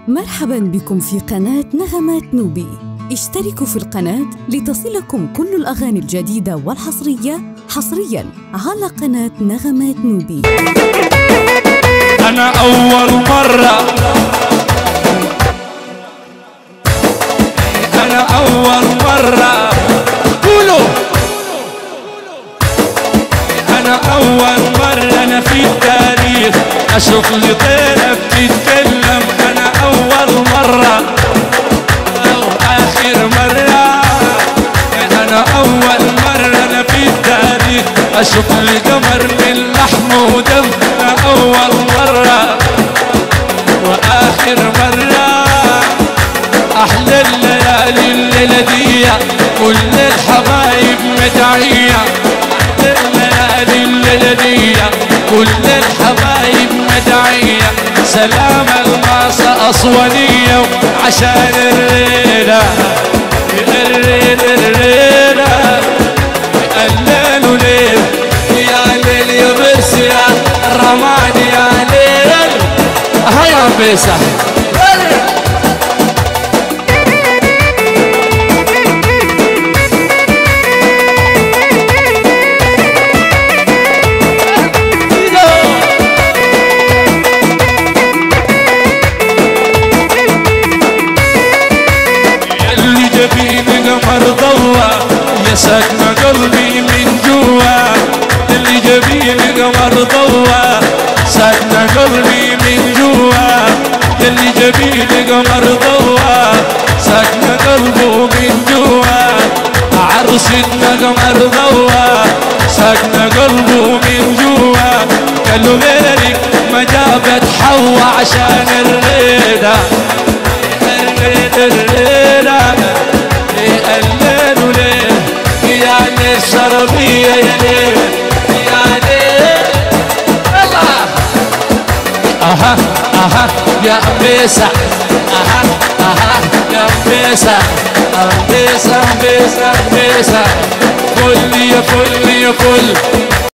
مرحبا بكم في قناة نغمات نوبي اشتركوا في القناة لتصلكم كل الأغاني الجديدة والحصرية حصريا على قناة نغمات نوبي أنا أول مرة أنا أول مرة قولوا أنا أول مرة أنا في التاريخ أشوف لي طيرة بتتكلم أنا أول مرة وآخر مرة أنا أول مرة أنا في التاريخ أشوف لي قمر من لحم ودم أنا أول مرة وآخر مرة أحلى الليالي الليلة دي كل الحبايب مدعية أحلى الليالي الليلة دي كل الحبايب مدعية سلام الماسة أصولية عشان الريلة الريلة الريلة الليل وليل يا ليل يا بس يا رماد يا ليل هيا بيسه اللي جبين قمر ضوى يا ساكنة قلبي من جوا اللي جبين قمر ضوى ساكنة قلبي من جوا اللي جبين قمر ضوى ساكنة قلبه من جوا عرسنا قمر ضوى ساكنة قلبه من جوا قالوا غيرك ما جابت حوا عشان الريده الليلة الليل وليل يا ليل شربية يا ليل يا ليل الله اها اها يا ميسة اها اها يا ميسة ميسة ميسة ميسة فل يا فل يا فل